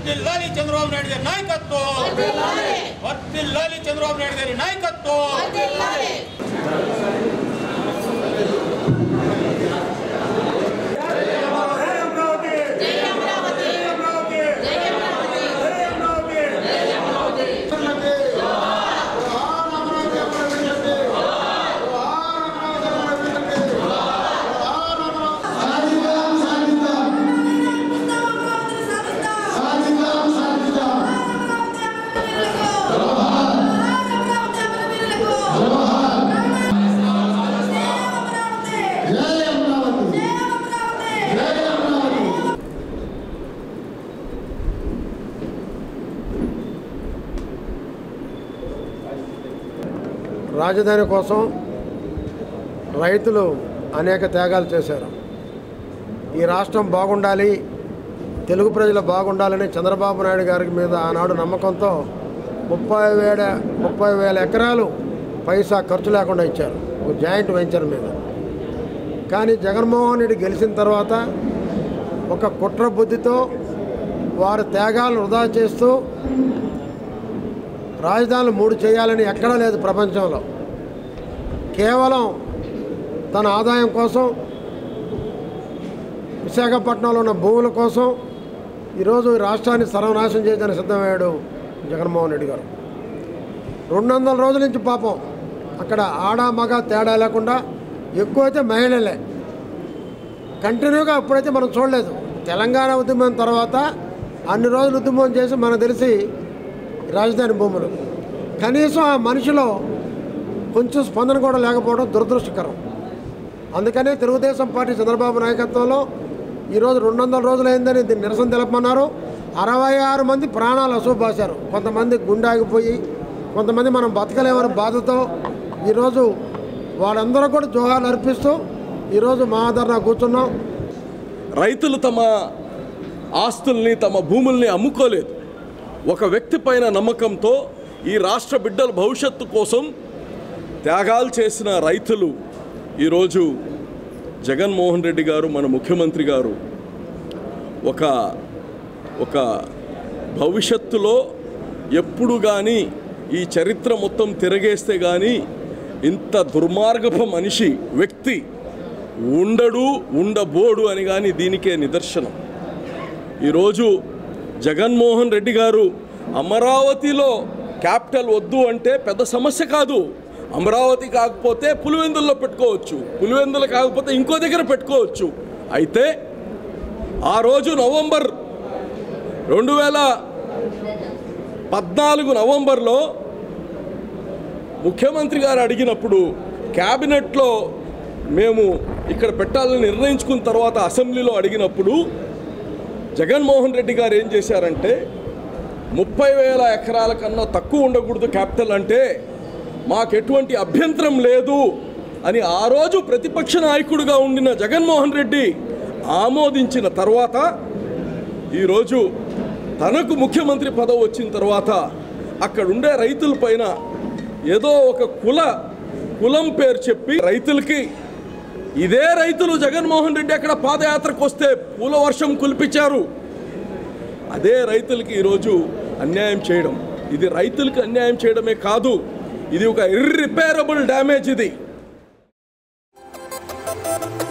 వర్తిల్లాలి చంద్రబాబు నాయుడు గారి నాయకత్వం వర్తిల్లాలి చంద్రబాబు నాయుడు గారి నాయకత్వం రాజధాని కోసం రైతులు అనేక త్యాగాలు చేశారు ఈ రాష్ట్రం బాగుండాలి తెలుగు ప్రజలు బాగుండాలని చంద్రబాబు నాయుడు గారి మీద ఆనాడు నమ్మకంతో ముప్పై వేల ముప్పై వేల ఎకరాలు పైసా ఖర్చు లేకుండా ఇచ్చారు ఒక జాయింట్ వెంచర్ మీద కానీ జగన్మోహన్ రెడ్డి గెలిచిన తర్వాత ఒక కుట్ర బుద్ధితో వారి త్యాగాలను వృధా చేస్తూ రాజధానులు మూడు చేయాలని ఎక్కడా లేదు ప్రపంచంలో కేవలం తన ఆదాయం కోసం విశాఖపట్నంలో ఉన్న భూముల కోసం ఈరోజు ఈ రాష్ట్రాన్ని సర్వనాశనం చేయడానికి సిద్ధమయ్యాడు జగన్మోహన్ రెడ్డి గారు రెండు వందల రోజుల నుంచి పాపం అక్కడ ఆడ మగ తేడా లేకుండా ఎక్కువైతే మహిళలే కంటిన్యూగా ఇప్పుడైతే మనం చూడలేదు తెలంగాణ ఉద్యమం తర్వాత అన్ని రోజులు ఉద్యమం చేసి మనకు తెలిసి రాజధాని భూములు కనీసం ఆ మనిషిలో కొంచెం స్పందన కూడా లేకపోవడం దురదృష్టకరం అందుకనే తెలుగుదేశం పార్టీ చంద్రబాబు నాయకత్వంలో ఈరోజు రెండు వందల రోజులైందని దీన్ని నిరసన తెలపమన్నారు అరవై ఆరు మంది ప్రాణాలు అశుభాశారు కొంతమంది గుండె ఆగిపోయి కొంతమంది మనం బతకలేమని బాధతో ఈరోజు వాళ్ళందరూ కూడా జోహాలు అర్పిస్తూ ఈరోజు మహాధరణ కూర్చున్నాం రైతులు తమ ఆస్తుల్ని తమ భూముల్ని అమ్ముకోలేదు ఒక వ్యక్తి పైన నమ్మకంతో ఈ రాష్ట్ర బిడ్డల భవిష్యత్తు కోసం త్యాగాలు చేసిన రైతులు ఈరోజు జగన్మోహన్ రెడ్డి గారు మన ముఖ్యమంత్రి గారు ఒక ఒక భవిష్యత్తులో ఎప్పుడు కానీ ఈ చరిత్ర మొత్తం తిరగేస్తే కానీ ఇంత దుర్మార్గపు మనిషి వ్యక్తి ఉండడు ఉండబోడు అని కానీ దీనికే నిదర్శనం ఈరోజు జగన్మోహన్ రెడ్డి గారు అమరావతిలో క్యాపిటల్ వద్దు అంటే పెద్ద సమస్య కాదు అమరావతి కాకపోతే పులివెందుల్లో పెట్టుకోవచ్చు పులివెందులు కాకపోతే ఇంకో దగ్గర పెట్టుకోవచ్చు అయితే ఆ రోజు నవంబర్ రెండు వేల పద్నాలుగు నవంబర్లో ముఖ్యమంత్రి గారు అడిగినప్పుడు క్యాబినెట్లో మేము ఇక్కడ పెట్టాలని నిర్ణయించుకున్న తర్వాత అసెంబ్లీలో అడిగినప్పుడు జగన్మోహన్ రెడ్డి గారు ఏం చేశారంటే ముప్పై వేల ఎకరాల కన్నా తక్కువ ఉండకూడదు క్యాపిటల్ అంటే మాకు ఎటువంటి అభ్యంతరం లేదు అని ఆ రోజు ప్రతిపక్ష నాయకుడిగా ఉండిన జగన్మోహన్ రెడ్డి ఆమోదించిన తర్వాత ఈరోజు తనకు ముఖ్యమంత్రి పదవి వచ్చిన తర్వాత అక్కడ ఉండే రైతుల పైన ఏదో ఒక కుల కులం పేరు చెప్పి రైతులకి ఇదే రైతులు జగన్మోహన్ రెడ్డి అక్కడ పాదయాత్రకు వస్తే పూల వర్షం కులిపించారు అదే రైతులకి ఈరోజు అన్యాయం చేయడం ఇది రైతులకి అన్యాయం చేయడమే కాదు ఇది ఒక ఇర్రిపేరబుల్ డ్యామేజ్ ఇది